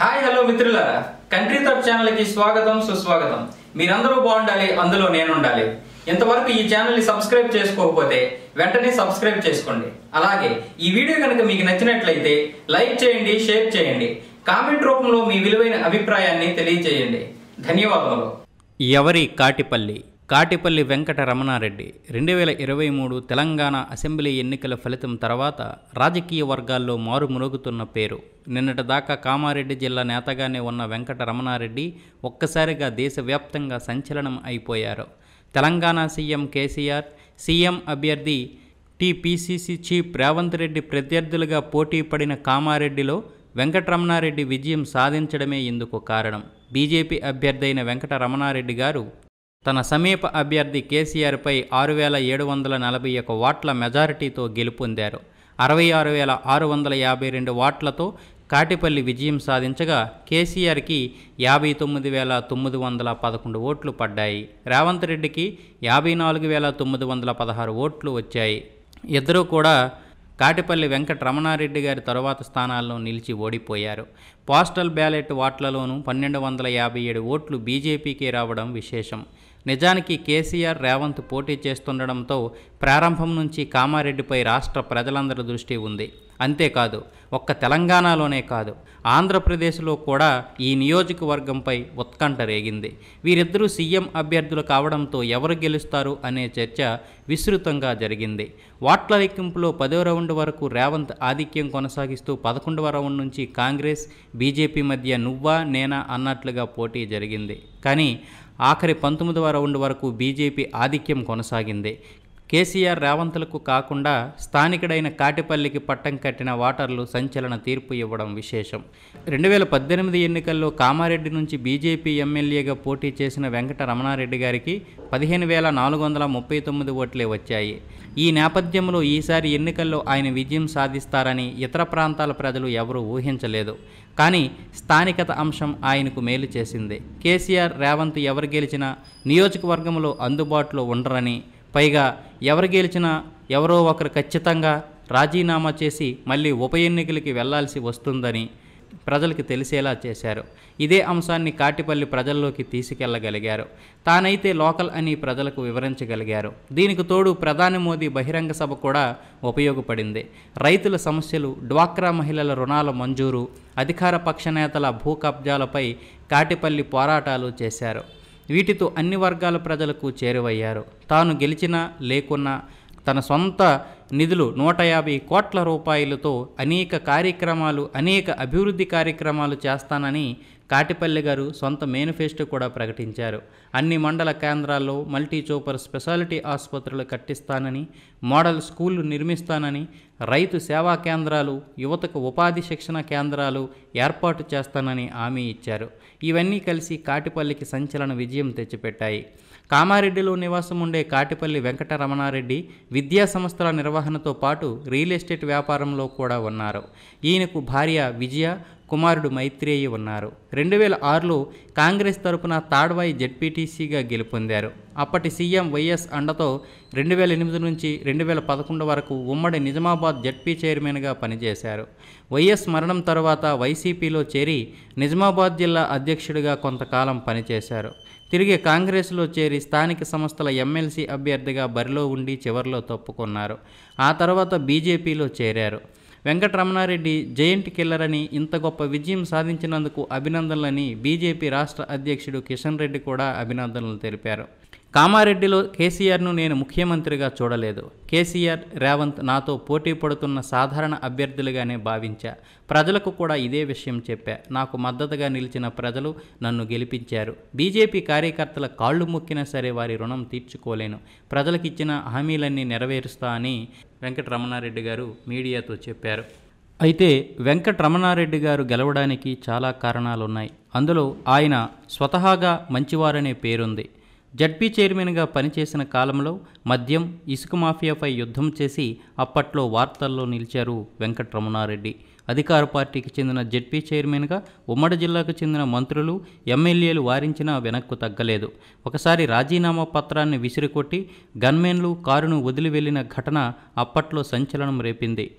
Hi hello మిత్రులారా Country Thoughts channel కి స్వాగతం సుస్వాగతం మీరందరూ బాగుండాలి అందులో నేను ఉండాలి ఇంతవరకు ఈ ఛానల్ ని సబ్స్క్రైబ్ చేసుకోకపోతే వెంటనే సబ్స్క్రైబ్ చేసుకోండి అలాగే ఈ వీడియో కనుక మీకు నచ్చినట్లయితే లైక్ చేయండి షేర్ చేయండి కామెంట్ రూపంలో మీ విలువైన అభిప్రాయాన్ని తెలియజేయండి ధన్యవాదములు ఎవరి కాటిపల్లి కాటిపల్లి వెంకట రమణారెడ్డి రెండు వేల ఇరవై మూడు తెలంగాణ అసెంబ్లీ ఎన్నికల ఫలితం తర్వాత రాజకీయ వర్గాల్లో మారుమురుగుతున్న పేరు నిన్నటిదాకా కామారెడ్డి జిల్లా నేతగానే ఉన్న వెంకట రమణారెడ్డి ఒక్కసారిగా దేశవ్యాప్తంగా సంచలనం అయిపోయారు తెలంగాణ సీఎం కేసీఆర్ సీఎం అభ్యర్థి టీపీసీసీ చీఫ్ రేవంత్ రెడ్డి ప్రత్యర్థులుగా పోటీ పడిన కామారెడ్డిలో వెంకటరమణారెడ్డి విజయం సాధించడమే ఇందుకు కారణం బీజేపీ అభ్యర్థి అయిన వెంకటరమణారెడ్డి గారు తన సమీప అభ్యర్థి కేసీఆర్పై ఆరు వేల ఏడు వందల నలభై ఒక వాట్ల మెజారిటీతో గెలుపొందారు అరవై ఆరు వేల ఆరు వందల యాభై రెండు వాట్లతో కాటిపల్లి విజయం సాధించగా కేసీఆర్కి యాభై తొమ్మిది వేల తొమ్మిది వందల పదకొండు ఓట్లు పడ్డాయి రేవంత్ రెడ్డికి యాభై నాలుగు వేల తొమ్మిది వందల పదహారు ఓట్లు వచ్చాయి ఇద్దరూ కూడా కాటిపల్లి వెంకట రమణారెడ్డి గారి తరువాత స్థానాల్లో నిలిచి ఓడిపోయారు పోస్టల్ బ్యాలెట్ ఓట్లలోనూ పన్నెండు వందల యాభై ఏడు ఓట్లు బీజేపీకి రావడం విశేషం నిజానికి కేసీఆర్ రేవంత్ పోటీ చేస్తుండడంతో ప్రారంభం నుంచి కామారెడ్డిపై రాష్ట్ర ప్రజలందరి దృష్టి ఉంది అంతేకాదు ఒక్క తెలంగాణలోనే కాదు ఆంధ్రప్రదేశ్లో కూడా ఈ నియోజకవర్గంపై ఉత్కంఠ రేగింది వీరిద్దరూ సీఎం అభ్యర్థులు కావడంతో ఎవరు గెలుస్తారు అనే చర్చ విస్తృతంగా జరిగింది వాట్ల లెక్కింపులో పదో రౌండ్ వరకు రేవంత్ ఆధిక్యం కొనసాగిస్తూ పదకొండవ రౌండ్ నుంచి కాంగ్రెస్ బీజేపీ మధ్య నువ్వా నేనా అన్నట్లుగా పోటీ జరిగింది కానీ ఆఖరి పంతొమ్మిదవ రౌండ్ వరకు బీజేపీ ఆధిక్యం కొనసాగింది కేసీఆర్ రేవంత్లకు కాకుండా స్థానికుడైన కాటిపల్లికి పట్టం కట్టిన వాటర్లు సంచలన తీర్పు ఇవ్వడం విశేషం రెండు వేల పద్దెనిమిది ఎన్నికల్లో కామారెడ్డి నుంచి బీజేపీ ఎమ్మెల్యేగా పోటీ చేసిన వెంకట రమణారెడ్డి గారికి పదిహేను వేల నాలుగు వందల ముప్పై తొమ్మిది ఓట్లే వచ్చాయి ఈ నేపథ్యంలో ఈసారి ఎన్నికల్లో ఆయన విజయం సాధిస్తారని ఇతర ప్రాంతాల ప్రజలు ఎవరూ ఊహించలేదు కానీ స్థానికత అంశం ఆయనకు మేలు చేసింది కేసీఆర్ రేవంత్ ఎవరు గెలిచినా నియోజకవర్గంలో అందుబాటులో ఉండరని పైగా ఎవరు గెలిచినా ఎవరో ఒకరు ఖచ్చితంగా రాజీనామా చేసి మళ్ళీ ఉప ఎన్నికలకి వెళ్లాల్సి వస్తుందని ప్రజలకు తెలిసేలా చేశారు ఇదే అంశాన్ని కాటిపల్లి ప్రజల్లోకి తీసుకెళ్లగలిగారు తానైతే లోకల్ అని ప్రజలకు వివరించగలిగారు దీనికి తోడు ప్రధాని మోదీ బహిరంగ సభ కూడా ఉపయోగపడింది రైతుల సమస్యలు డ్వాక్రా మహిళల రుణాల మంజూరు అధికార పక్ష నేతల భూ కబ్జాలపై కాటిపల్లి పోరాటాలు చేశారు వీటితో అన్ని వర్గాల ప్రజలకు చేరువయ్యారు తాను గెలిచినా లేకున్నా తన సొంత నిధులు నూట యాభై కోట్ల రూపాయలతో అనేక కార్యక్రమాలు అనేక అభివృద్ధి కార్యక్రమాలు చేస్తానని కాటిపల్లి గారు సొంత మేనిఫెస్టో కూడా ప్రకటించారు అన్ని మండల కేంద్రాల్లో మల్టీ చూపర్ స్పెషాలిటీ ఆసుపత్రులు కట్టిస్తానని మోడల్ స్కూళ్లు నిర్మిస్తానని రైతు సేవా కేంద్రాలు యువతకు ఉపాధి శిక్షణ కేంద్రాలు ఏర్పాటు చేస్తానని హామీ ఇచ్చారు ఇవన్నీ కలిసి కాటిపల్లికి సంచలన విజయం తెచ్చిపెట్టాయి కామారెడ్డిలో నివాసం ఉండే కాటిపల్లి వెంకటరమణారెడ్డి విద్యా సంస్థల నిర్వహణతో పాటు రియల్ ఎస్టేట్ వ్యాపారంలో కూడా ఉన్నారు ఈయనకు భార్య విజయ కుమారుడు మైత్రేయి ఉన్నారు రెండు వేల ఆరులో కాంగ్రెస్ తరపున తాడ్వాయి జెడ్పీటీసీగా గెలుపొందారు అప్పటి సీఎం వైఎస్ అండతో రెండు వేల ఎనిమిది నుంచి రెండు వేల పదకొండు వరకు ఉమ్మడి నిజామాబాద్ జెడ్పీ చైర్మన్గా పనిచేశారు వైఎస్ మరణం తర్వాత వైసీపీలో చేరి నిజామాబాద్ జిల్లా అధ్యక్షుడిగా కొంతకాలం పనిచేశారు తిరిగి కాంగ్రెస్లో చేరి స్థానిక సంస్థల ఎమ్మెల్సీ అభ్యర్థిగా బరిలో ఉండి చివరిలో తప్పుకున్నారు ఆ తర్వాత బీజేపీలో చేరారు వెంకటరమణారెడ్డి జయంట్ కిల్లర్ అని ఇంత గొప్ప విజయం సాధించినందుకు అభినందనలని బీజేపీ రాష్ట్ర అధ్యక్షుడు కిషన్ రెడ్డి కూడా అభినందనలు తెలిపారు కామారెడ్డిలో కేసీఆర్ను నేను ముఖ్యమంత్రిగా చూడలేదు కేసీఆర్ రేవంత్ నాతో పోటీ పడుతున్న సాధారణ అభ్యర్థులుగానే భావించా ప్రజలకు కూడా ఇదే విషయం చెప్పా నాకు మద్దతుగా నిలిచిన ప్రజలు నన్ను గెలిపించారు బీజేపీ కార్యకర్తల కాళ్ళు మొక్కినా సరే వారి రుణం తీర్చుకోలేను ప్రజలకు ఇచ్చిన హామీలన్నీ నెరవేరుస్తా అని వెంకటరమణారెడ్డి గారు మీడియాతో చెప్పారు అయితే వెంకటరమణారెడ్డి గారు గెలవడానికి చాలా కారణాలున్నాయి అందులో ఆయన స్వతహాగా మంచివారనే పేరుంది జడ్పీ చైర్మన్గా పనిచేసిన కాలంలో మద్యం ఇసుక మాఫియాపై యుద్ధం చేసి అప్పట్లో వార్తల్లో నిలిచారు వెంకటరమణారెడ్డి అధికార పార్టీకి చెందిన జడ్పీ చైర్మన్గా ఉమ్మడి జిల్లాకు చెందిన మంత్రులు ఎమ్మెల్యేలు వారించినా వెనక్కు తగ్గలేదు ఒకసారి రాజీనామా పత్రాన్ని విసిరికొట్టి గన్మెన్లు కారును వదిలి వెళ్లిన ఘటన అప్పట్లో సంచలనం రేపింది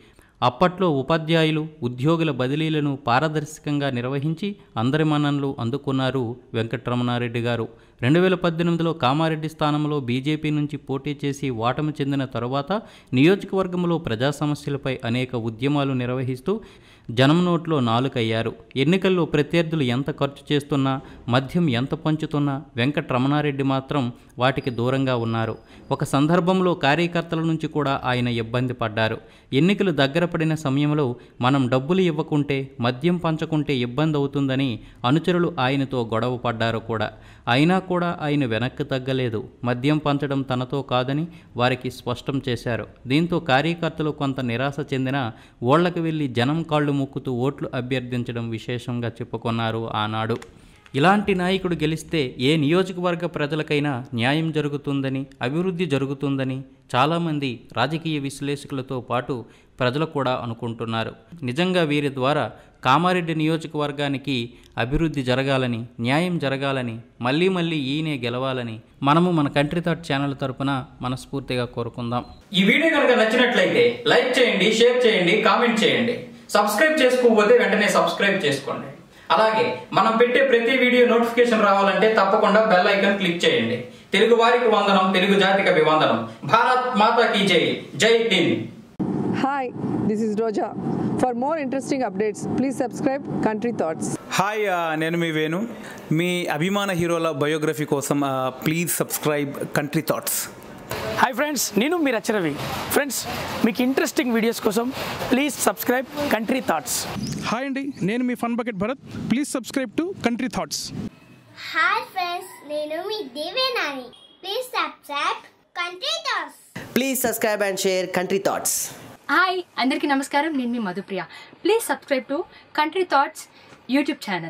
అప్పట్లో ఉపాధ్యాయులు ఉద్యోగుల బదిలీలను పారదర్శకంగా నిర్వహించి అందరి మన్ననలు అందుకున్నారు వెంకటరమణారెడ్డి గారు రెండు వేల పద్దెనిమిదిలో కామారెడ్డి స్థానంలో బీజేపీ నుంచి పోటీ చేసి ఓటమి చెందిన తరువాత నియోజకవర్గంలో ప్రజా సమస్యలపై అనేక ఉద్యమాలు నిర్వహిస్తూ జనం నోట్లో నాలుకయ్యారు ఎన్నికల్లో ప్రత్యర్థులు ఎంత ఖర్చు చేస్తున్నా మద్యం ఎంత పంచుతున్నా వెంకటరమణారెడ్డి మాత్రం వాటికి దూరంగా ఉన్నారు ఒక సందర్భంలో కార్యకర్తల నుంచి కూడా ఆయన ఇబ్బంది పడ్డారు ఎన్నికలు దగ్గర పడిన సమయంలో మనం డబ్బులు ఇవ్వకుంటే మద్యం పంచకుంటే ఇబ్బంది అవుతుందని అనుచరులు ఆయనతో గొడవ పడ్డారు కూడా అయినా కూడా ఆయన వెనక్కి తగ్గలేదు మద్యం పంచడం తనతో కాదని వారికి స్పష్టం చేశారు దీంతో కార్యకర్తలు కొంత నిరాశ చెందిన ఓళ్లకు వెళ్లి జనం కాళ్ళు మొక్కుతూ ఓట్లు అభ్యర్థించడం విశేషంగా చెప్పుకున్నారు ఆనాడు ఇలాంటి నాయకుడు గెలిస్తే ఏ నియోజకవర్గ ప్రజలకైనా న్యాయం జరుగుతుందని అభివృద్ధి జరుగుతుందని చాలామంది రాజకీయ విశ్లేషకులతో పాటు ప్రజలు కూడా అనుకుంటున్నారు నిజంగా వీరి ద్వారా కామారెడ్డి నియోజకవర్గానికి అభివృద్ధి జరగాలని న్యాయం జరగాలని మళ్ళీ మళ్ళీ ఈయనే గెలవాలని మనము మన కంట్రీ థాట్ ఛానల్ తరపున మనస్ఫూర్తిగా కోరుకుందాం ఈ వీడియో కనుక నచ్చినట్లయితే లైక్ చేయండి షేర్ చేయండి కామెంట్ చేయండి సబ్స్క్రైబ్ చేసుకోకపోతే వెంటనే సబ్స్క్రైబ్ చేసుకోండి అలాగే మనం పెట్టే ప్రతి వీడియో నోటిఫికేషన్ రావాలంటే తప్పకుండా బెల్ ఐకాన్ క్లిక్ చేయండి తెలుగు వారికి వందనం తెలుగు జాతికి అభివందనం భారత్ మాతా కీ జై జై హింద్ Hi, this is Roja. For more interesting updates, please subscribe Country Thoughts. Hi ఆ, నేను మీ వేణు మీ అభిమాన హీరోల బయోగ్రఫీ కోసం ఆ, please subscribe Country Thoughts hi friends నేను మీ రచరవి ఫ్రెండ్స్ మీకు ఇంట్రెస్టింగ్ వీడియోస్ కోసం please subscribe Country Thoughts hi అండి నేను మీ Fun Bucket Bharath please subscribe to Country Thoughts hi friends నేను మీ Devenani please subscribe Country Thoughts Please subscribe and share Country Thoughts. Hi అందరికీ నమస్కారం నేను మీ Madhupriya please subscribe to Country Thoughts YouTube channel